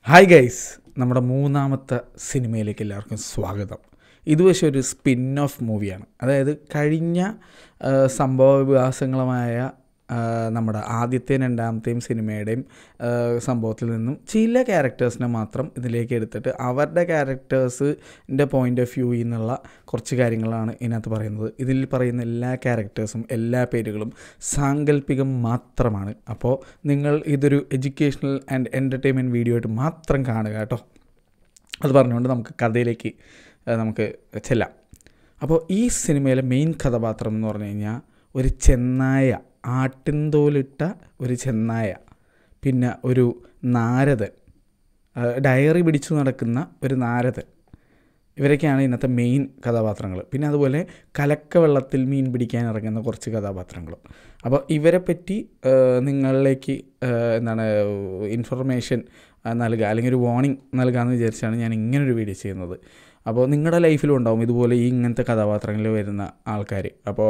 hi guys നമ്മുടെ മൂന്നാമത്തെ സിനിമയിലേക്ക് എല്ലാവർക്കും സ്വാഗതം ഇത് പക്ഷേ ഒരു സ്പിൻ ഓഫ് മൂവിയാണ് അതായത് കഴിഞ്ഞ ആ, സംഭവ വികാസങ്ങളുമായ ആ, നമ്മുടെ ആദ്യത്തെയും രണ്ടാമത്തെയും സിനിമയുടെയും ആ, സംഭവത്തിൽ നിന്നും ചില ക്യാരക്ടേഴ്സിനെ മാത്രം ഇതിലേക്ക് എടുത്തിട്ട് അവരുടെ ക്യാരക്ടേഴ്സിൻ്റെ പോയിൻ്റ് ഓഫ് വ്യൂയിൽ നിന്നുള്ള കുറച്ച് കാര്യങ്ങളാണ് ഇതിനകത്ത് പറയുന്നത് ഇതിൽ പറയുന്ന എല്ലാ ക്യാരക്ടേഴ്സും എല്ലാ പേരുകളും സാങ്കല്പികം മാത്രമാണ് അപ്പോൾ നിങ്ങൾ ഇതൊരു എഡ്യൂക്കേഷണൽ ആൻഡ് എൻ്റർടൈൻമെൻറ്റ് വീഡിയോ ആയിട്ട് മാത്രം കാണുക കേട്ടോ അത് പറഞ്ഞുകൊണ്ട് നമുക്ക് കഥയിലേക്ക് ആ, നമുക്ക് ചെല്ലാം അപ്പോൾ ഈ സിനിമയിലെ മെയിൻ കഥാപാത്രം എന്ന് പറഞ്ഞു കഴിഞ്ഞാൽ ഒരു ചെന്നായ ആട്ടിൻതോലിട്ട ഒരു ചെന്നായ പിന്നെ ഒരു നാരദൻ ആ, ഡയറി പിടിച്ചു നടക്കുന്ന ഒരു നാരദൻ ഇവരൊക്കെയാണ് ഇന്നത്തെ മെയിൻ കഥാപാത്രങ്ങൾ പിന്നെ അതുപോലെ കലക്ക വെള്ളത്തിൽ മീൻ പിടിക്കാൻ ഇറങ്ങുന്ന കുറച്ച് കഥാപാത്രങ്ങളും അപ്പോൾ ഇവരെ പറ്റി ആ, നിങ്ങളിലേക്ക് ആ, എന്താണ് ഇൻഫർമേഷൻ നൽകുക അല്ലെങ്കിൽ ഒരു വാർണിംഗ് നൽകാമെന്ന് വിചാരിച്ചാണ് ഞാൻ ഇങ്ങനൊരു വീഡിയോ ചെയ്യുന്നത് അപ്പോൾ നിങ്ങളുടെ ലൈഫിലും ഉണ്ടാവും ഇതുപോലെ ഈ ഇങ്ങനത്തെ കഥാപാത്രങ്ങളിൽ വരുന്ന ആൾക്കാർ അപ്പോൾ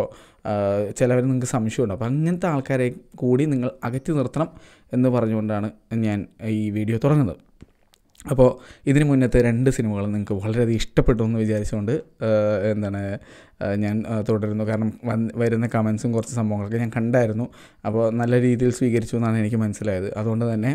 ചിലവർ നിങ്ങൾക്ക് സംശയമുണ്ടാവും അപ്പോൾ അങ്ങനത്തെ ആൾക്കാരെ കൂടി നിങ്ങൾ അകറ്റി നിർത്തണം എന്ന് പറഞ്ഞുകൊണ്ടാണ് ഞാൻ ഈ വീഡിയോ തുടങ്ങുന്നത് അപ്പോൾ ഇതിന് മുന്നത്തെ രണ്ട് സിനിമകളും നിങ്ങൾക്ക് വളരെയധികം ഇഷ്ടപ്പെട്ടു എന്ന് വിചാരിച്ചുകൊണ്ട് ആ, എന്താണ് ആ, ഞാൻ ആ, തുടരുന്നു കാരണം വന്ന് വരുന്ന കമൻസും കുറച്ച് സംഭവങ്ങളൊക്കെ ഞാൻ കണ്ടായിരുന്നു അപ്പോൾ നല്ല രീതിയിൽ സ്വീകരിച്ചു എന്നാണ് എനിക്ക് മനസ്സിലായത് അതുകൊണ്ട് തന്നെ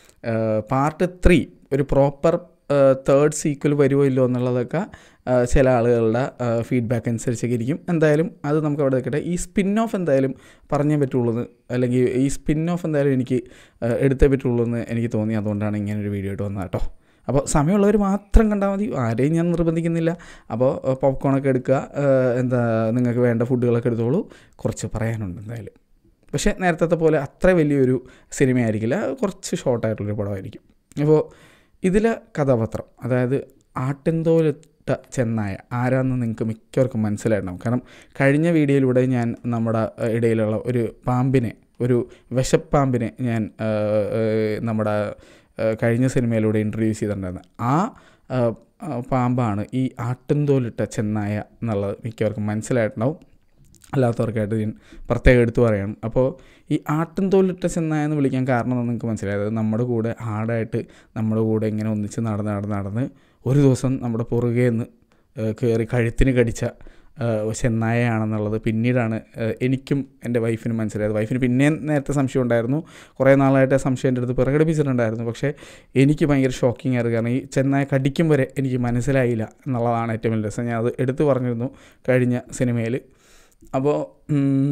പാർട്ട് ത്രീ ഒരു പ്രോപ്പർ തേർഡ് സീക്വൽ വരുമോ ഇല്ലോ എന്നുള്ളതൊക്കെ ആ, ചില ആളുകളുടെ ഫീഡ്ബാക്ക് അനുസരിച്ചൊക്കെ ഇരിക്കും എന്തായാലും അത് നമുക്ക് അവിടെ നിൽക്കട്ടെ ഈ സ്പിൻ ഓഫ് എന്തായാലും പറഞ്ഞേ പറ്റുള്ളൂ എന്ന് അല്ലെങ്കിൽ ഈ സ്പിൻ ഓഫ് എന്തായാലും എനിക്ക് ആ, എടുത്തേ പറ്റുള്ളൂ എന്ന് എനിക്ക് തോന്നി അതുകൊണ്ടാണ് ഇങ്ങനെ ഒരു വീഡിയോ ആയിട്ട് വന്നത് കേട്ടോ അപ്പോൾ സമയമുള്ളവർ മാത്രം കണ്ടാൽ മതി ആരെയും ഞാൻ നിർബന്ധിക്കുന്നില്ല അപ്പോൾ പോപ്കോണൊക്കെ എടുക്കുക ആ, എന്താ നിങ്ങൾക്ക് വേണ്ട ഫുഡുകളൊക്കെ എടുത്തോളൂ കുറച്ച് പറയാനുണ്ട് എന്തായാലും പക്ഷേ നേരത്തെ പോലെ അത്ര വലിയൊരു സിനിമയായിരിക്കില്ല കുറച്ച് ഷോർട്ടായിട്ടുള്ളൊരു പടമായിരിക്കും അപ്പോൾ ഇതിലെ കഥാപാത്രം അതായത് ആട്ടിൻതോലിട്ട ചെന്നായ ആരാന്ന് നിങ്ങൾക്ക് മിക്കവർക്കും മനസ്സിലായിട്ടുണ്ടാവും കാരണം കഴിഞ്ഞ വീഡിയോയിലൂടെ ഞാൻ നമ്മുടെ ഏഹ്, ഇടയിലുള്ള ഒരു പാമ്പിനെ ഒരു വിശപ്പാമ്പിനെ ഞാൻ ഏഹ്, ഏഹ്, നമ്മുടെ ഏഹ്, കഴിഞ്ഞ സിനിമയിലൂടെ ഇൻട്രൊഡ്യൂസ് ചെയ്തിട്ടുണ്ടായിരുന്നു ആ ഏഹ്, ആ പാമ്പാണ് ഈ ആട്ടിൻതോലിട്ട ചെന്നായ എന്നുള്ളത് മിക്കവർക്കും മനസ്സിലായിട്ടുണ്ടാവും അല്ലാത്തവർക്കായിട്ട് ഞാൻ പ്രത്യേകം എടുത്തു പറയണം അപ്പോൾ ഈ ആട്ടും തോലിട്ട ചെന്നായ എന്ന് വിളിക്കാൻ കാരണം എന്ന് നിങ്ങൾക്ക് മനസ്സിലായത് അതായത് നമ്മുടെ കൂടെ ആടായിട്ട് നമ്മുടെ കൂടെ ഇങ്ങനെ ഒന്നിച്ച് നടന്ന് നടന്ന് നടന്ന് ഒരു ദിവസം നമ്മുടെ പുറകെ നിന്ന് കയറി കഴുത്തിന് കടിച്ച ഏഹ്, ചെന്നായയാണെന്നുള്ളത് പിന്നീടാണ് ഏഹ്, എനിക്കും എൻ്റെ വൈഫിനും മനസ്സിലായത് വൈഫിന് പിന്നെയും നേരത്തെ സംശയം ഉണ്ടായിരുന്നു കുറേ നാളായിട്ട് ആ സംശയം എൻ്റെ അടുത്ത് പ്രകടിപ്പിച്ചിട്ടുണ്ടായിരുന്നു പക്ഷേ എനിക്ക് ഭയങ്കര ഷോക്കിംഗ് ആയിരുന്നു കാരണം ഈ ചെന്നായ കടിക്കും വരെ എനിക്ക് മനസ്സിലായില്ല എന്നുള്ളതാണ് ഏറ്റവും വലിയ രസം ഞാൻ അത് എടുത്തു പറഞ്ഞിരുന്നു കഴിഞ്ഞ സിനിമയിൽ അപ്പോൾ ഉം,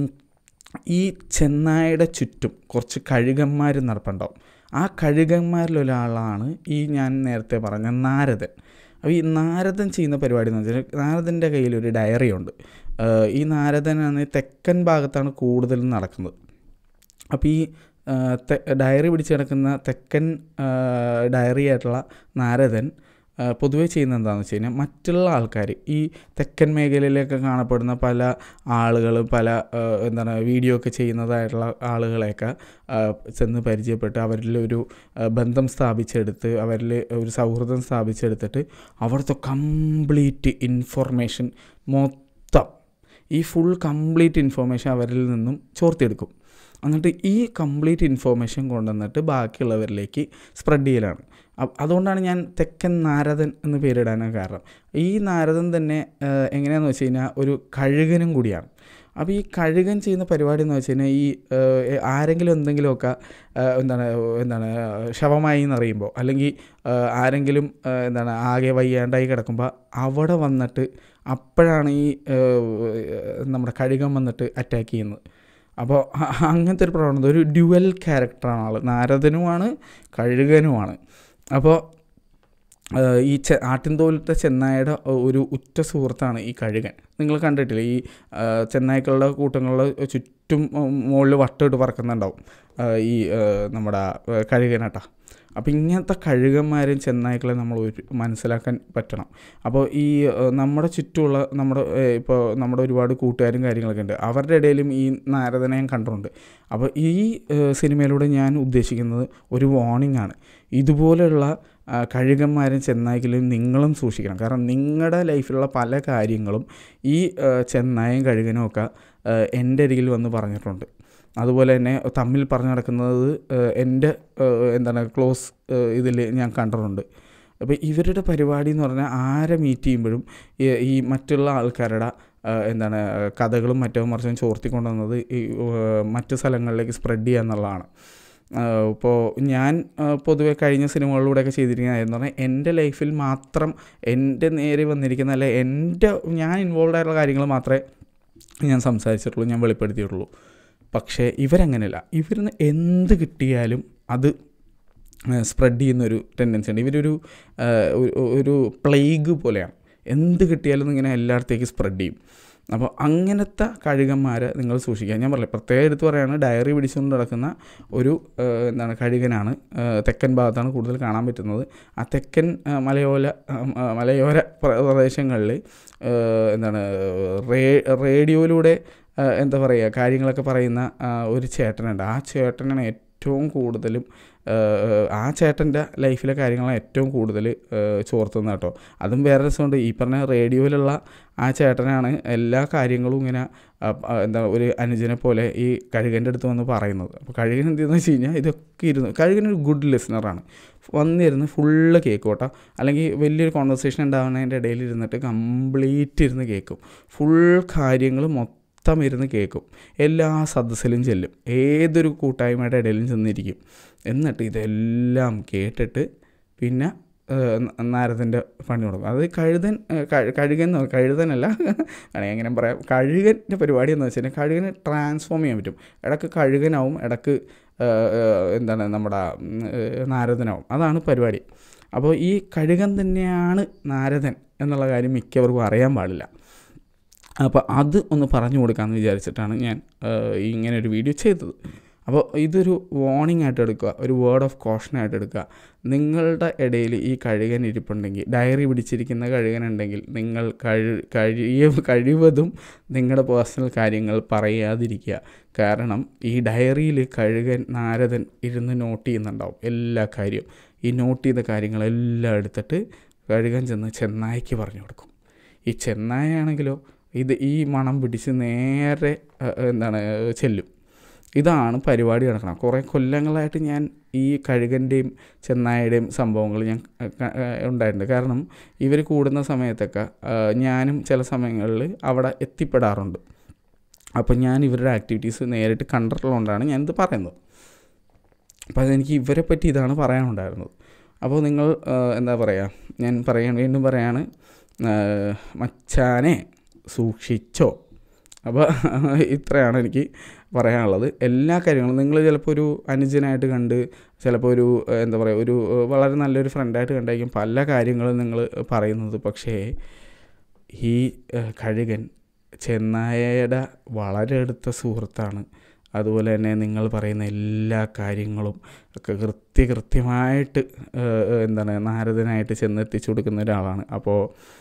ഈ ചെന്നായയുടെ ചുറ്റും കുറച്ച് കഴുകന്മാർ നടപ്പുണ്ടാവും ആ കഴുകന്മാരിലൊരാളാണ് ഈ ഞാൻ നേരത്തെ പറഞ്ഞ നാരദൻ അപ്പോൾ ഈ നാരദൻ ചെയ്യുന്ന പരിപാടി എന്ന് വെച്ചാൽ നാരദൻ്റെ കയ്യിൽ ഒരു ഡയറി ഉണ്ട് ആഹ് ഈ നാരദനാണ് തെക്കൻ ഭാഗത്താണ് കൂടുതലും നടക്കുന്നത് അപ്പോൾ ഈ ആ, തെ- ഡയറി പിടിച്ച് കിടക്കുന്ന തെക്കൻ ആ, ഡയറി ആയിട്ടുള്ള നാരദൻ ആ, പൊതുവേ ചെയ്യുന്നത് എന്താണെന്ന് വെച്ച് കഴിഞ്ഞാൽ മറ്റുള്ള ആൾക്കാർ ഈ തെക്കൻ മേഖലയിലൊക്കെ കാണപ്പെടുന്ന പല ആളുകൾ പല ആ, എന്താണ് വീഡിയോ ഒക്കെ ചെയ്യുന്നതായിട്ടുള്ള ആളുകളെയൊക്കെ ആ, ചെന്ന് പരിചയപ്പെട്ട് അവരിൽ ഒരു ആ, ബന്ധം സ്ഥാപിച്ചെടുത്ത് അവരിൽ ഒരു സൗഹൃദം സ്ഥാപിച്ചെടുത്തിട്ട് അവിടുത്തെ കംപ്ലീറ്റ് ഇൻഫോർമേഷൻ മൊത്തം ഈ ഫുൾ കംപ്ലീറ്റ് ഇൻഫോർമേഷൻ അവരിൽ നിന്നും ചോർത്തിയെടുക്കും എന്നിട്ട് ഈ കംപ്ലീറ്റ് ഇൻഫോർമേഷൻ കൊണ്ടുവന്നിട്ട് ബാക്കിയുള്ളവരിലേക്ക് സ്പ്രെഡ് ചെയ്യലാണ് അ- അതുകൊണ്ടാണ് ഞാൻ തെക്കൻ നാരദൻ എന്ന് പേരിടാൻ കാരണം ഈ നാരദൻ തന്നെ ആ, എങ്ങനെയാണെന്ന് വെച്ച് കഴിഞ്ഞാൽ ഒരു കഴുകനും കൂടിയാണ് അപ്പോൾ ഈ കഴുകൻ ചെയ്യുന്ന പരിപാടി എന്ന് വെച്ച് കഴിഞ്ഞാൽ ഈ ആ, ആരെങ്കിലും എന്തെങ്കിലുമൊക്കെ ആ, എന്താണ് എന്താണ് ശവമായി എന്നറിയുമ്പോൾ അല്ലെങ്കിൽ ആ, ആരെങ്കിലും ആ, എന്താണ് ആകെ വയ്യാണ്ടായി കിടക്കുമ്പോൾ അവിടെ വന്നിട്ട് അപ്പോഴാണ് ഈ ആ, നമ്മുടെ കഴുകൻ വന്നിട്ട് അറ്റാക്ക് ചെയ്യുന്നത് അപ്പോൾ അ- അങ്ങനത്തെ ഒരു പ്രവണത ഒരു ഡ്യുവൽ ക്യാരക്ടറാണ് ആൾ നാരദനുമാണ് കഴുകനുമാണ് അപ്പോൾ ആഹ് ഈ ചെ ആട്ടിൻതോലത്തെ ചെന്നായയുടെ ഒരു ഉറ്റ സുഹൃത്താണ് ഈ കഴുകൻ നിങ്ങൾ കണ്ടിട്ടില്ലേ ഈ ആഹ് ചെന്നായ്ക്കളുടെ കൂട്ടങ്ങളുടെ ചുറ്റും മുകളിൽ വട്ടമിട്ട് പറക്കുന്നുണ്ടാവും ആഹ് ഈ ആഹ് നമ്മുടെ ആഹ് കഴുകനാട്ടാ അപ്പോൾ ഇങ്ങനത്തെ കഴുകന്മാരും ചെന്നായ്ക്കളെ നമ്മൾ ഒരു മനസ്സിലാക്കാൻ പറ്റണം അപ്പോൾ ഈ ആഹ് നമ്മുടെ ചുറ്റുമുള്ള നമ്മുടെ ഏഹ് ഇപ്പോൾ നമ്മുടെ ഒരുപാട് കൂട്ടുകാരും കാര്യങ്ങളൊക്കെ ഉണ്ട് അവരുടെ ഇടയിലും ഈ നാരദനെ ഞാൻ കണ്ടിട്ടുണ്ട് അപ്പോൾ ഈ ഏഹ് സിനിമയിലൂടെ ഞാൻ ഉദ്ദേശിക്കുന്നത് ഒരു വാർണിംഗ് ആണ് ഇതുപോലെയുള്ള ആ, കഴുകന്മാരും ചെന്നായ്ക്കലും നിങ്ങളും സൂക്ഷിക്കണം കാരണം നിങ്ങളുടെ ലൈഫിലുള്ള പല കാര്യങ്ങളും ഈ ആ, ചെന്നായും കഴുകനും ഒക്കെ ആ, എൻ്റെ അരികിൽ വന്ന് പറഞ്ഞിട്ടുണ്ട് അതുപോലെ തന്നെ തമ്മിൽ പറഞ്ഞു നടക്കുന്നത് ഏഹ്, എൻ്റെ ഏഹ്, എന്താണ് ക്ലോസ് ഇതിൽ ഞാൻ കണ്ടിട്ടുണ്ട് അപ്പോൾ ഇവരുടെ പരിപാടി എന്ന് പറഞ്ഞാൽ ആരെ മീറ്റ് ചെയ്യുമ്പോഴും ഈ- ഈ മറ്റുള്ള ആൾക്കാരുടെ ആ, എന്താണ് കഥകളും മറ്റോ മറിച്ചും ചോർത്തിക്കൊണ്ടുവന്നത് ഈ ഏഹ്, മറ്റു സ്ഥലങ്ങളിലേക്ക് സ്പ്രെഡ് ചെയ്യുക എന്നുള്ളതാണ് ഇപ്പോൾ ഞാൻ ആ, പൊതുവെ കഴിഞ്ഞ സിനിമകളിലൂടെയൊക്കെ ചെയ്തിരിക്കുന്നതെന്ന് പറഞ്ഞാൽ എൻ്റെ ലൈഫിൽ മാത്രം എൻ്റെ നേരെ വന്നിരിക്കുന്ന അല്ലെ എൻ്റെ ഞാൻ ഇൻവോൾവ് ആയിട്ടുള്ള കാര്യങ്ങൾ മാത്രമേ ഞാൻ സംസാരിച്ചിട്ടുള്ളൂ ഞാൻ വെളിപ്പെടുത്തിയിട്ടുള്ളൂ പക്ഷേ ഇവരങ്ങനെയല്ല ഇവരിന്ന് എന്ത് കിട്ടിയാലും അത് സ്പ്രെഡ് ചെയ്യുന്നൊരു ടെൻഡൻസി ഉണ്ട് ഇവരൊരു ആ, ഒരു- ഒരു പ്ലേഗ് പോലെയാണ് എന്ത് കിട്ടിയാലും ഇങ്ങനെ എല്ലായിടത്തേക്ക് സ്പ്രെഡ് ചെയ്യും അപ്പോൾ അങ്ങനത്തെ കഴുകന്മാരെ നിങ്ങൾ സൂക്ഷിക്കുക ഞാൻ പറഞ്ഞില്ല പ്രത്യേകം എടുത്ത് പറയുകയാണ് ഡയറി പിടിച്ചുകൊണ്ട് നടക്കുന്ന ഒരു ആ, എന്താണ് കഴുകനാണ് ആ, തെക്കൻ ഭാഗത്താണ് കൂടുതൽ കാണാൻ പറ്റുന്നത് ആ തെക്കൻ ആ, മലയോല ആ, ആ, മലയോര പ്ര- പ്രദേശങ്ങളിൽ ആ, എന്താണ് റേ റേഡിയോയിലൂടെ ആ, എന്താ പറയുക കാര്യങ്ങളൊക്കെ പറയുന്ന ആ, ഒരു ചേട്ടനുണ്ട് ആ ചേട്ടനാണ് ഏറ്റവും കൂടുതലും ആ, ആ ചേട്ടൻ്റെ ലൈഫിലെ കാര്യങ്ങളാണ് ഏറ്റവും കൂടുതൽ ചോർത്തുന്നത് കേട്ടോ അതും വേറെ രസമുണ്ട് ഈ പറഞ്ഞ റേഡിയോയിലുള്ള ആ ചേട്ടനാണ് എല്ലാ കാര്യങ്ങളും ഇങ്ങനെ ആ, ആ, എന്താ ഒരു അനുജനെ പോലെ ഈ കഴുകൻ്റെ അടുത്ത് വന്ന് പറയുന്നത് അപ്പോൾ കഴുകൻ എന്തെന്ന് വെച്ച് കഴിഞ്ഞാൽ ഇതൊക്കെ ഇരുന്ന് കഴുകൻ ഒരു ഗുഡ് ലിസണറാണ് വന്നിരുന്ന് ഫുള്ള് കേൾക്കും കേട്ടോ അല്ലെങ്കിൽ വലിയൊരു കോൺവെർസേഷൻ ഉണ്ടാകുന്നതിൻ്റെ ഇടയിൽ ഇരുന്നിട്ട് കംപ്ലീറ്റ് ഇരുന്ന് കേൾക്കും ഫുൾ കാര്യങ്ങൾ മൊത്തം ഇരുന്ന് കേൾക്കും എല്ലാ സദസ്സിലും ചെല്ലും ഏതൊരു കൂട്ടായ്മയുടെ ഇടയിലും ചെന്നിരിക്കും എന്നിട്ട് ഇതെല്ലാം കേട്ടിട്ട് പിന്നെ നാരദൻ്റെ പണി കൊടുക്കും അത് കഴുതൻ ഏഹ്, കഴു- കഴുകൻ എന്ന് പറ- കഴുതനല്ല വേണമെങ്കിൽ എങ്ങനെ പറയാം കഴുകൻ്റെ പരിപാടി എന്ന് വെച്ച് കഴിഞ്ഞാൽ കഴുകനെ ട്രാൻസ്ഫോം ചെയ്യാൻ പറ്റും ഇടക്ക് കഴുകനാവും ഇടക്ക് ഏഹ്, ഏഹ്, എന്താണ് നമ്മുടെ ഉം, ഏഹ്, നാരദനാവും അതാണ് പരിപാടി അപ്പോൾ ഈ കഴുകൻ തന്നെയാണ് നാരദൻ എന്നുള്ള കാര്യം മിക്കവർക്കും അറിയാൻ പാടില്ല അപ്പോൾ അത് ഒന്ന് പറഞ്ഞു കൊടുക്കാമെന്ന് വിചാരിച്ചിട്ടാണ് ഞാൻ ഏഹ്, ഇങ്ങനെ ഒരു വീഡിയോ ചെയ്തത് അപ്പോൾ ഇതൊരു വാർണിംഗ് ആയിട്ട് എടുക്കുക ഒരു വേർഡ് ഓഫ് കോഷൻ ആയിട്ട് എടുക്കുക നിങ്ങളുടെ ഇടയിൽ ഈ കഴുകൻ ഇരിപ്പുണ്ടെങ്കിൽ ഡയറി പിടിച്ചിരിക്കുന്ന കഴുകൻ ഉണ്ടെങ്കിൽ നിങ്ങൾ കഴി കഴിയ കഴിവതും നിങ്ങളുടെ പേഴ്സണൽ കാര്യങ്ങൾ പറയാതിരിക്കുക കാരണം ഈ ഡയറിയിൽ കഴുകൻ നാരദൻ ഇരുന്ന് നോട്ട് ചെയ്യുന്നുണ്ടാവും എല്ലാ കാര്യവും ഈ നോട്ട് ചെയ്ത കാര്യങ്ങളെല്ലാം എടുത്തിട്ട് കഴുകൻ ചെന്ന് ചെന്നായിക്ക് പറഞ്ഞു കൊടുക്കും ഈ ചെന്നായാണെങ്കിലോ ഇത് ഈ മണം പിടിച്ച് നേരെ ഏഹ്, എന്താണ് ചെല്ലും ഇതാണ് പരിപാടി നടക്കണം കുറേ കൊല്ലങ്ങളായിട്ട് ഞാൻ ഈ കഴുകൻ്റെയും ചെന്നായയുടെയും സംഭവങ്ങൾ ഞാൻ ഏഹ്, ക- ഏഹ്, ഉണ്ടായിട്ടുണ്ട് കാരണം ഇവർ കൂടുന്ന സമയത്തൊക്കെ ഏഹ്, ഞാനും ചില സമയങ്ങളിൽ അവിടെ എത്തിപ്പെടാറുണ്ട് അപ്പോൾ ഞാൻ ഇവരുടെ ആക്ടിവിറ്റീസ് നേരിട്ട് കണ്ടിട്ടുള്ളതുകൊണ്ടാണ് ഞാനിത് പറയുന്നത് അപ്പോൾ അതെനിക്ക് ഇവരെ പറ്റി ഇതാണ് പറയാനുണ്ടായിരുന്നത് അപ്പോൾ നിങ്ങൾ ആ, എന്താ പറയുക ഞാൻ പറയാൻ വീണ്ടും പറയാണ് ആ, മച്ചാനെ സൂക്ഷിച്ചോ അപ്പോൾ ഇത്രയാണ് എനിക്ക് പറയാനുള്ളത് എല്ലാ കാര്യങ്ങളും നിങ്ങൾ ചിലപ്പോൾ ഒരു അനുജനായിട്ട് കണ്ട് ചിലപ്പോൾ ഒരു ആ, എന്താ പറയുക ഒരു ആ, വളരെ നല്ലൊരു ഫ്രണ്ടായിട്ട് കണ്ടായിരിക്കും പല കാര്യങ്ങളും നിങ്ങൾ പറയുന്നത് പക്ഷേ ഈ ആ, കഴുകൻ ചെന്നായയുടെ വളരെ അടുത്ത സുഹൃത്താണ് അതുപോലെ തന്നെ നിങ്ങൾ പറയുന്ന എല്ലാ കാര്യങ്ങളും ഒക്കെ കൃത്യ കൃത്യമായിട്ട് ഏഹ്, ഏഹ്, എന്താണ് നാരദനായിട്ട് ചെന്നെത്തിച്ചു കൊടുക്കുന്ന ഒരാളാണ് അപ്പോൾ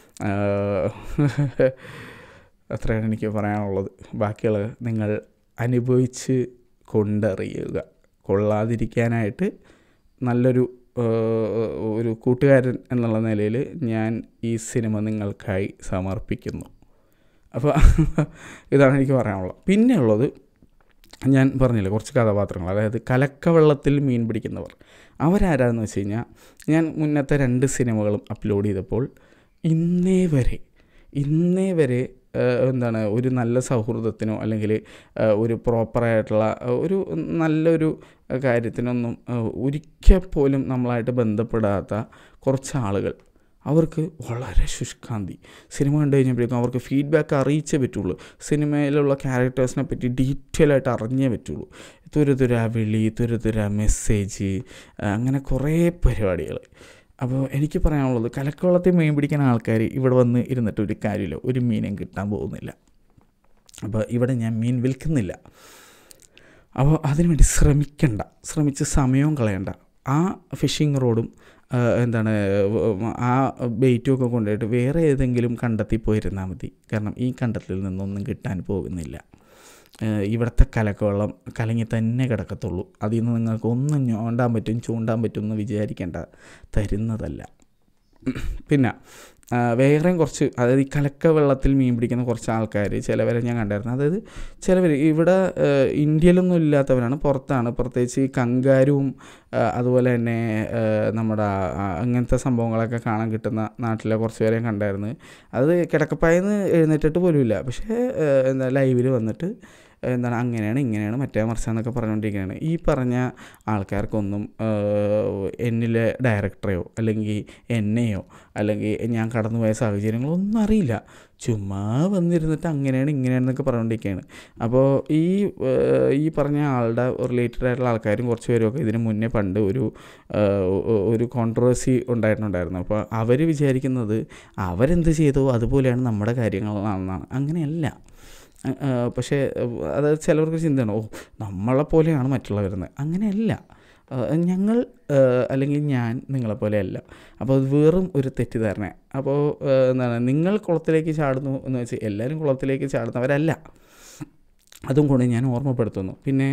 അത്രയാണ് എനിക്ക് പറയാനുള്ളത് ബാക്കിയുള്ളത് നിങ്ങൾ അനുഭവിച്ച് കൊണ്ടറിയുക കൊള്ളാതിരിക്കാനായിട്ട് നല്ലൊരു ഏഹ്, ഒരു കൂട്ടുകാരൻ എന്നുള്ള നിലയിൽ ഞാൻ ഈ സിനിമ നിങ്ങൾക്കായി സമർപ്പിക്കുന്നു അപ്പോൾ ഇതാണ് എനിക്ക് പറയാനുള്ളത് പിന്നെ ഉള്ളത് ഞാൻ പറഞ്ഞില്ലേ കുറച്ച് കഥാപാത്രങ്ങൾ അതായത് കലക്കവെള്ളത്തിൽ മീൻ പിടിക്കുന്നവർ അവരാരാന്ന് വെച്ച് കഴിഞ്ഞാൽ ഞാൻ മുന്നത്തെ രണ്ട് സിനിമകളും അപ്ലോഡ് ചെയ്തപ്പോൾ ഇന്നേ വരെ ഇന്നേ വരെ ഏഹ്, എന്താണ് ഒരു നല്ല സൗഹൃദത്തിനോ അല്ലെങ്കിൽ ഏഹ്, ഒരു പ്രോപ്പറായിട്ടുള്ള ഏഹ്, ഒരു നല്ലൊരു കാര്യത്തിനൊന്നും ഏഹ്, ഒരിക്കൽ പോലും നമ്മളായിട്ട് ബന്ധപ്പെടാത്ത കുറച്ച് ആളുകൾ അവർക്ക് വളരെ ശുഷ്കാന്തി സിനിമ കണ്ടു കഴിഞ്ഞപ്പോഴേക്കും അവർക്ക് ഫീഡ്ബാക്ക് അറിയിച്ചേ പറ്റുള്ളൂ സിനിമയിലുള്ള ക്യാരക്ടേഴ്സിനെ പറ്റി ഡീറ്റെയിൽ ആയിട്ട് അറിഞ്ഞേ പറ്റുള്ളൂ തുരുതുര വിളി തുരുതുര മെസ്സേജ് അങ്ങനെ കുറേ പരിപാടികൾ അപ്പോൾ എനിക്ക് പറയാനുള്ളത് കലക്കവെള്ളത്തിൽ മീൻ പിടിക്കുന്ന ആൾക്കാർ ഇവിടെ വന്ന് ഇരുന്നിട്ട് ഒരു കാര്യമില്ല ഒരു മീനും കിട്ടാൻ പോകുന്നില്ല അപ്പോൾ ഇവിടെ ഞാൻ മീൻ വിൽക്കുന്നില്ല അപ്പോൾ അതിനുവേണ്ടി ശ്രമിക്കണ്ട ശ്രമിച്ച് സമയവും കളയണ്ട ആ ഫിഷിംഗ് റോഡും ആ, എന്താണ് ആ ബെയ്റ്റും ഒക്കെ കൊണ്ടുപോയിട്ട് വേറെ ഏതെങ്കിലും കണ്ടെത്തി പോയിരുന്നാൽ മതി കാരണം ഈ കണ്ടത്തിൽ നിന്നൊന്നും കിട്ടാൻ പോകുന്നില്ല ആ, ഇവിടുത്തെ കലക്കവെള്ളം കലങ്ങി തന്നെ കിടക്കത്തുള്ളൂ അതിൽ നിന്ന് നിങ്ങൾക്ക് ഒന്നും ഞോണ്ടാൻ പറ്റും ചൂണ്ടാൻ പറ്റും എന്ന് വിചാരിക്കേണ്ട തരുന്നതല്ല പിന്നെ ആ, വേറെയും കുറച്ച് അതായത് ഈ കലക്ക വെള്ളത്തിൽ മീൻ പിടിക്കുന്ന കുറച്ച് ആൾക്കാർ ചിലവരെ ഞാൻ കണ്ടായിരുന്നു അതായത് ചിലവർ ഇവിടെ ആ, ഇന്ത്യയിലൊന്നും ഇല്ലാത്തവരാണ് പുറത്താണ് പ്രത്യേകിച്ച് ഈ കങ്കാരുവും ആ, അതുപോലെ തന്നെ ആ, നമ്മുടെ ആ, അങ്ങനത്തെ സംഭവങ്ങളൊക്കെ കാണാൻ കിട്ടുന്ന നാട്ടിലെ കുറച്ച് പേരെയും കണ്ടായിരുന്നു അത് കിടക്കപ്പായെന്ന് എഴുന്നേറ്റിട്ട് പോലുമില്ല പക്ഷേ ആ, എന്താ ലൈവിൽ വന്നിട്ട് എന്താണ് അങ്ങനെയാണ് ഇങ്ങനെയാണ് മറ്റേ മറിച്ചാന്നൊക്കെ പറഞ്ഞുകൊണ്ടിരിക്കുകയാണ് ഈ പറഞ്ഞ ആൾക്കാർക്കൊന്നും ആഹ്, എന്നിലെ ഡയറക്ടറെയോ അല്ലെങ്കിൽ എന്നെയോ അല്ലെങ്കിൽ ഞാൻ കടന്നുപോയ സാഹചര്യങ്ങളോ ഒന്നും അറിയില്ല ചുമ്മാ വന്നിരുന്നിട്ട് അങ്ങനെയാണ് ഇങ്ങനെയാണെന്നൊക്കെ പറഞ്ഞുകൊണ്ടിരിക്കുകയാണ് അപ്പോൾ ഈ ആഹ്, ഈ പറഞ്ഞ ആളുടെ റിലേറ്റഡ് ആയിട്ടുള്ള ആൾക്കാരും കുറച്ച് പേരൊക്കെ ഇതിന് മുന്നേ പണ്ട് ഒരു ആഹ്, ഒ- ഒരു കോൺട്രവേഴ്സി ഉണ്ടായിട്ടുണ്ടായിരുന്നു അപ്പോൾ അവർ വിചാരിക്കുന്നത് അവരെന്ത് ചെയ്തോ അതുപോലെയാണ് നമ്മുടെ കാര്യങ്ങളാണെന്നാണ് അങ്ങനെയല്ല അ- ആ, പക്ഷേ അത് ചിലവർക്ക് ചിന്തയാണ് ഓ നമ്മളെ പോലെയാണ് മറ്റുള്ളവരെന്ന് അങ്ങനെയല്ല ആ, ഞങ്ങൾ ആ, അല്ലെങ്കിൽ ഞാൻ നിങ്ങളെപ്പോലെയല്ല അപ്പോൾ അത് വെറും ഒരു തെറ്റിദ്ധാരണ അപ്പോൾ ആ, എന്താണ് നിങ്ങൾ കുളത്തിലേക്ക് ചാടുന്നു എന്ന് വെച്ച് എല്ലാവരും കുളത്തിലേക്ക് ചാടുന്നവരല്ല അതും കൂടെ ഞാൻ ഓർമ്മപ്പെടുത്തുന്നു പിന്നെ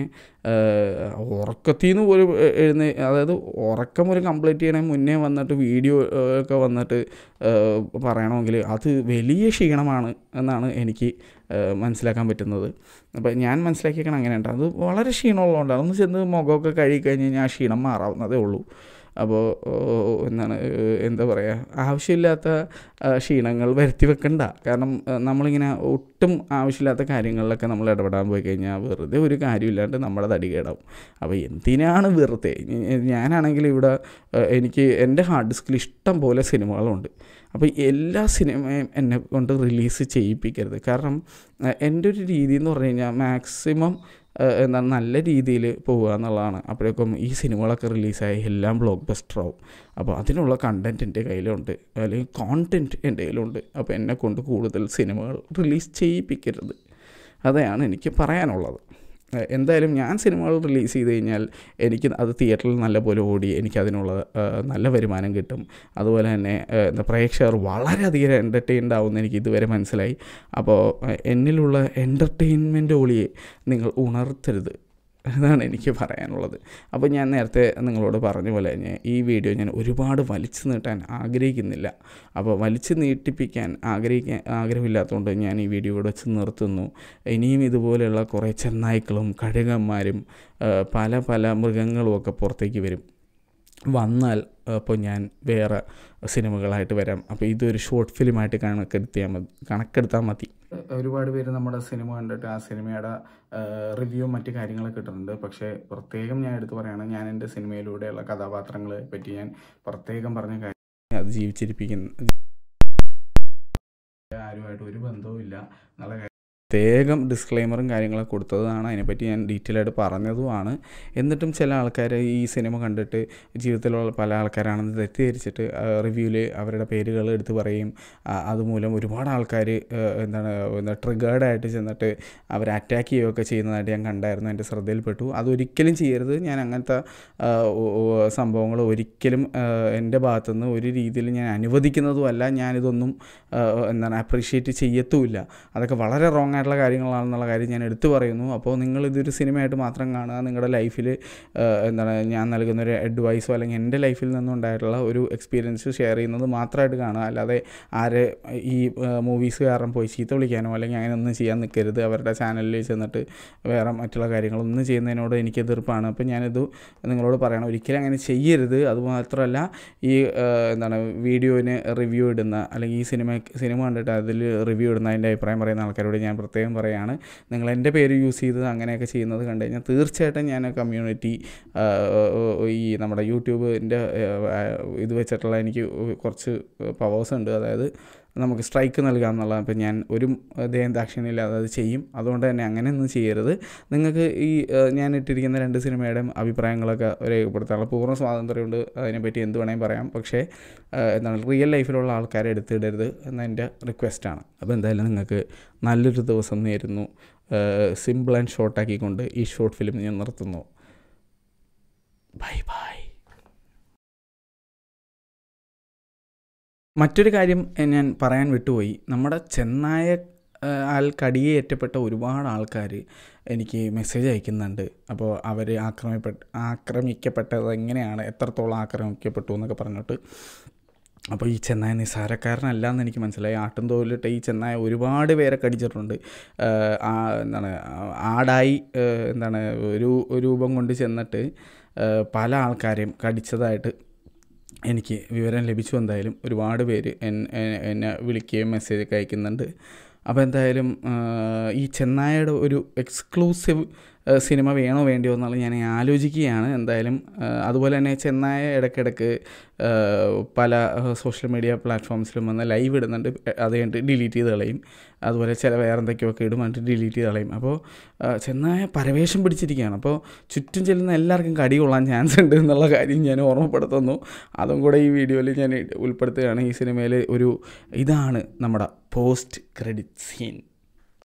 ഉറക്കത്തിൽ നിന്ന് ഒരു എഴുന്ന അതായത് ഉറക്കം ഒരു കംപ്ലീറ്റ് ചെയ്യണേ മുന്നേ വന്നിട്ട് വീഡിയോ ഒക്കെ വന്നിട്ട് ഏഹ്, പറയണമെങ്കിൽ അത് വലിയ ക്ഷീണമാണ് എന്നാണ് എനിക്ക് ഏഹ്, മനസ്സിലാക്കാൻ പറ്റുന്നത് അപ്പോൾ ഞാൻ മനസ്സിലാക്കിയേക്കണം അങ്ങനെയുണ്ട് അത് വളരെ ക്ഷീണമുള്ളതുകൊണ്ടാണ് ഒന്ന് ചെന്ന് മുഖമൊക്കെ കഴുകി കഴിഞ്ഞ് കഴിഞ്ഞാൽ ആ ക്ഷീണം മാറാവുന്നതേ ഉള്ളൂ അപ്പോൾ എന്താണ് ഏഹ്, എന്താ പറയുക ആവശ്യമില്ലാത്ത ആ, ക്ഷീണങ്ങൾ വരുത്തി വെക്കണ്ട കാരണം ഏഹ്, നമ്മളിങ്ങനെ ഒട്ടും ആവശ്യമില്ലാത്ത കാര്യങ്ങളിലൊക്കെ നമ്മൾ ഇടപെടാൻ പോയി കഴിഞ്ഞാൽ വെറുതെ ഒരു കാര്യമില്ലാണ്ട് നമ്മുടെ തടി കേടാവും അപ്പോൾ എന്തിനാണ് വെറുതെ ഞ- ഞാനാണെങ്കിൽ ഇവിടെ ഏഹ്, എനിക്ക് എൻ്റെ ഹാർഡ് ഡിസ്കിൽ ഇഷ്ടം പോലെ സിനിമകളുണ്ട് അപ്പോൾ എല്ലാ സിനിമയും എന്നെ കൊണ്ട് റിലീസ് ചെയ്യിപ്പിക്കരുത് കാരണം ഏഹ്, എൻ്റെ ഒരു രീതി എന്ന് പറഞ്ഞു കഴിഞ്ഞാൽ മാക്സിമം എന്താണ് നല്ല രീതിയിൽ പോവുക എന്നുള്ളതാണ് അപ്പോഴേക്കും ഈ സിനിമകളൊക്കെ റിലീസായി എല്ലാം ബ്ലോക്ക് ബസ്റ്റർ ആവും അപ്പോൾ അതിനുള്ള കണ്ടൻറ്റ് എൻ്റെ കയ്യിലുണ്ട് അല്ലെങ്കിൽ കോണ്ടൻറ്റ് എൻ്റെ കയ്യിലുണ്ട് അപ്പോൾ എന്നെ കൊണ്ട് കൂടുതൽ സിനിമകൾ റിലീസ് ചെയ്യിപ്പിക്കരുത് അതാണ് എനിക്ക് പറയാനുള്ളത് ഏഹ് എന്തായാലും ഞാൻ സിനിമകൾ റിലീസ് ചെയ്ത് കഴിഞ്ഞാൽ എനിക്ക് അത് തിയേറ്ററിൽ നല്ലപോലെ ഓടി എനിക്കതിനുള്ള ഏഹ് നല്ല വരുമാനം കിട്ടും അതുപോലെ തന്നെ ഏഹ് എന്താ പ്രേക്ഷകർ വളരെയധികം എൻ്റർടൈൻഡ് ആവുമെന്ന് എനിക്ക് ഇതുവരെ മനസ്സിലായി അപ്പോൾ ഏഹ് എന്നിലുള്ള എൻ്റർടൈൻമെൻ്റ് ഒളിയെ നിങ്ങൾ ഉണർത്തരുത് അതാണ് എനിക്ക് പറയാനുള്ളത് അപ്പോൾ ഞാൻ നേരത്തെ നിങ്ങളോട് പറഞ്ഞ പോലെ തന്നെ ഈ വീഡിയോ ഞാൻ ഒരുപാട് വലിച്ചു നീട്ടാൻ ആഗ്രഹിക്കുന്നില്ല അപ്പോൾ വലിച്ചു നീട്ടിപ്പിക്കാൻ ആഗ്രഹിക്കാൻ ആഗ്രഹമില്ലാത്തതുകൊണ്ട് ഞാൻ ഈ വീഡിയോ ഇവിടെ വെച്ച് നിർത്തുന്നു ഇനിയും ഇതുപോലെയുള്ള കുറേ ചെന്നായ്ക്കളും കഴുകന്മാരും ആ, പല പല മൃഗങ്ങളും ഒക്കെ പുറത്തേക്ക് വരും വന്നാൽ അപ്പോൾ ഞാൻ വേറെ സിനിമകളായിട്ട് വരാം അപ്പോൾ ഇതൊരു ഷോർട്ട് ഫിലിമായിട്ട് കണക്കെടുത്തിയാൽ മതി കണക്കെടുത്താൽ മതി ഒരുപാട് പേര് നമ്മുടെ സിനിമ കണ്ടിട്ട് ആ സിനിമയുടെ റിവ്യൂ മറ്റു കാര്യങ്ങളൊക്കെ ഇട്ടിട്ടുണ്ട് പക്ഷേ പ്രത്യേകം ഞാൻ എടുത്തു പറയുകയാണ് ഞാൻ എൻ്റെ സിനിമയിലൂടെയുള്ള കഥാപാത്രങ്ങളെ പറ്റി ഞാൻ പ്രത്യേകം പറഞ്ഞ കാര്യം അത് ജീവിച്ചിരിപ്പിക്കുന്ന ആരുമായിട്ട് ഒരു ബന്ധവും ഇല്ല എന്നുള്ള കാര്യം പ്രത്യേകം ഡിസ്ക്ലെയിമറും കാര്യങ്ങളൊക്കെ കൊടുത്തതാണ് അതിനെപ്പറ്റി ഞാൻ ഡീറ്റെയിൽ ആയിട്ട് പറഞ്ഞതുമാണ് എന്നിട്ടും ചില ആൾക്കാർ ഈ സിനിമ കണ്ടിട്ട് ജീവിതത്തിലുള്ള പല ആൾക്കാരാണെന്ന് തെറ്റിദ്ധരിച്ചിട്ട് റിവ്യൂവിൽ അവരുടെ പേരുകൾ എടുത്ത് പറയും ആ, അതുമൂലം ഒരുപാട് ആൾക്കാർ എന്താണ് എന്താ ട്രിഗേർഡ് ആയിട്ട് ചെന്നിട്ട് അവർ അറ്റാക്ക് ചെയ്യുകയൊക്കെ ചെയ്യുന്നതായിട്ട് ഞാൻ കണ്ടായിരുന്നു എൻ്റെ ശ്രദ്ധയിൽപ്പെട്ടു അതൊരിക്കലും ചെയ്യരുത് ഞാൻ അങ്ങനത്തെ ആ, ഒ- ഒ- സംഭവങ്ങൾ ഒരിക്കലും ആ, എൻ്റെ ഭാഗത്തുനിന്ന് ഒരു രീതിയിൽ ഞാൻ അനുവദിക്കുന്നതുമല്ല ഞാനിതൊന്നും ആ, എന്താണ് അപ്രീഷിയേറ്റ് ചെയ്യത്തുമില്ല അതൊക്കെ വളരെ റോങ് ആയിട്ടുള്ള കാര്യങ്ങളാണെന്നുള്ള കാര്യം ഞാൻ എടുത്തു പറയുന്നു അപ്പോൾ നിങ്ങൾ ഇതൊരു സിനിമയായിട്ട് മാത്രം കാണുക നിങ്ങളുടെ ലൈഫിൽ എന്താണ് ഞാൻ നൽകുന്ന ഒരു അഡ്വൈസോ അല്ലെങ്കിൽ എൻ്റെ ലൈഫിൽ നിന്നുണ്ടായിട്ടുള്ള ഒരു എക്സ്പീരിയൻസ് ഷെയർ ചെയ്യുന്നത് മാത്രമായിട്ട് കാണുക അല്ലാതെ ആരെ ഈ മൂവീസ് കാരണം പോയി ചീത്ത വിളിക്കാനോ അല്ലെങ്കിൽ അങ്ങനെ ഒന്നും ചെയ്യാൻ നിൽക്കരുത് അവരുടെ ചാനലിൽ ചെന്നിട്ട് വേറെ മറ്റുള്ള കാര്യങ്ങളൊന്നും ചെയ്യുന്നതിനോട് എനിക്ക് എതിർപ്പാണ് അപ്പോൾ ഞാനിത് നിങ്ങളോട് പറയണം ഒരിക്കലും അങ്ങനെ ചെയ്യരുത് അതുമാത്രമല്ല ഈ ആ, എന്താണ് വീഡിയോന് റിവ്യൂ ഇടുന്ന അല്ലെങ്കിൽ ഈ സിനിമ സിനിമ കണ്ടിട്ട് അതിൽ റിവ്യൂ ഇടുന്ന അതിൻ്റെ അഭിപ്രായം പറയുന്ന ആൾക്കാരോട് ഞാൻ പ്രത്യേകം പറയുകയാണ് നിങ്ങൾ എൻ്റെ പേര് യൂസ് ചെയ്ത് അങ്ങനെയൊക്കെ ചെയ്യുന്നത് കണ്ടു കഴിഞ്ഞാൽ തീർച്ചയായിട്ടും ഞാൻ കമ്മ്യൂണിറ്റി ഈ നമ്മുടെ യൂട്യൂബിൻ്റെ ഇത് വെച്ചിട്ടുള്ള എനിക്ക് കുറച്ച് പവേഴ്സ് ഉണ്ട് അതായത് നമുക്ക് സ്ട്രൈക്ക് നൽകാം എന്നുള്ള അപ്പം ഞാൻ ഒരു ദയം ദാക്ഷിണ്യമില്ലാതെ അത് ചെയ്യും അതുകൊണ്ട് തന്നെ അങ്ങനെയൊന്നും ചെയ്യരുത് നിങ്ങൾക്ക് ഈ ഏഹ്, ഞാൻ ഇട്ടിരിക്കുന്ന രണ്ട് സിനിമയുടെയും അഭിപ്രായങ്ങളൊക്കെ രേഖപ്പെടുത്താനുള്ള പൂർണ്ണ സ്വാതന്ത്ര്യമുണ്ട് അതിനെപ്പറ്റി എന്ത് വേണമെങ്കിൽ പറയാം പക്ഷേ ഏഹ്, എന്താണ് റിയൽ ലൈഫിലുള്ള ആൾക്കാരെ എടുത്തിടരുത് എന്ന എൻ്റെ റിക്വസ്റ്റാണ് അപ്പോൾ എന്തായാലും നിങ്ങൾക്ക് നല്ലൊരു ദിവസം നേരുന്നു സിമ്പിൾ ആൻഡ് ഷോർട്ടാക്കിക്കൊണ്ട് ഈ ഷോർട്ട് ഫിലിം ഞാൻ നിർത്തുന്നു ബൈ ബൈ മറ്റൊരു കാര്യം എ- ഞാൻ പറയാൻ വിട്ടുപോയി നമ്മുടെ ചെന്നായ ആ, ആൽ കടിയേറ്റപ്പെട്ട ഒരുപാട് ആൾക്കാർ എനിക്ക് മെസ്സേജ് അയക്കുന്നുണ്ട് അപ്പോൾ അവർ ആക്രമിപ്പെട്ട ആക്രമിക്കപ്പെട്ടത് എങ്ങനെയാണ് എത്രത്തോളം ആക്രമിക്കപ്പെട്ടു എന്നൊക്കെ പറഞ്ഞിട്ട് അപ്പോൾ ഈ ചെന്നായ നിസ്സാരക്കാരനല്ല എന്ന് എനിക്ക് മനസ്സിലായി ആട്ടും തോലിട്ട് ഈ ചെന്നായ ഒരുപാട് പേരെ കടിച്ചിട്ടുണ്ട് ആഹ് ആ എന്താണ് ആടായി ആഹ് എന്താണ് ഒരു രൂപം കൊണ്ട് ചെന്നിട്ട് ആഹ് പല ആൾക്കാരെയും കടിച്ചതായിട്ട് എനിക്ക് വിവരം ലഭിച്ചു എന്തായാലും ഒരുപാട് പേര് എൻ- എ- എന്നെ വിളിക്കുകയും മെസ്സേജൊക്കെ അയക്കുന്നുണ്ട് അപ്പോൾ എന്തായാലും ആഹ് ഈ ചെന്നായയുടെ ഒരു എക്സ്ക്ലൂസീവ് ആഹ് സിനിമ വേണോ വേണ്ടിയോ എന്നുള്ളത് ഞാൻ ആലോചിക്കുകയാണ് എന്തായാലും ആഹ് അതുപോലെ തന്നെ ചെന്നായ ഇടയ്ക്കിടയ്ക്ക് ആഹ് പല സോഷ്യൽ മീഡിയ പ്ലാറ്റ്ഫോംസിലും വന്ന് ലൈവ് ഇടുന്നുണ്ട് അത് കഴിഞ്ഞിട്ട് ഡിലീറ്റ് ചെയ്ത് കളയും അതുപോലെ ചില വേറെ എന്തൊക്കെയൊക്കെ ഇടും എന്നിട്ട് ഡിലീറ്റ് ചെയ്ത് കളയും അപ്പോൾ ആഹ് ചെന്നായ പരവേഷം പിടിച്ചിരിക്കുകയാണ് അപ്പോൾ ചുറ്റും ചെല്ലുന്ന എല്ലാവർക്കും കടി കൊള്ളാൻ ചാൻസ് ഉണ്ട് എന്നുള്ള കാര്യം ഞാൻ ഓർമ്മപ്പെടുത്തുന്നു അതും കൂടെ ഈ വീഡിയോയിൽ ഞാൻ ഉൾപ്പെടുത്തുകയാണ് ഈ സിനിമയിൽ ഒരു ഇതാണ് നമ്മുടെ പോസ്റ്റ് ക്രെഡിറ്റ് സീൻ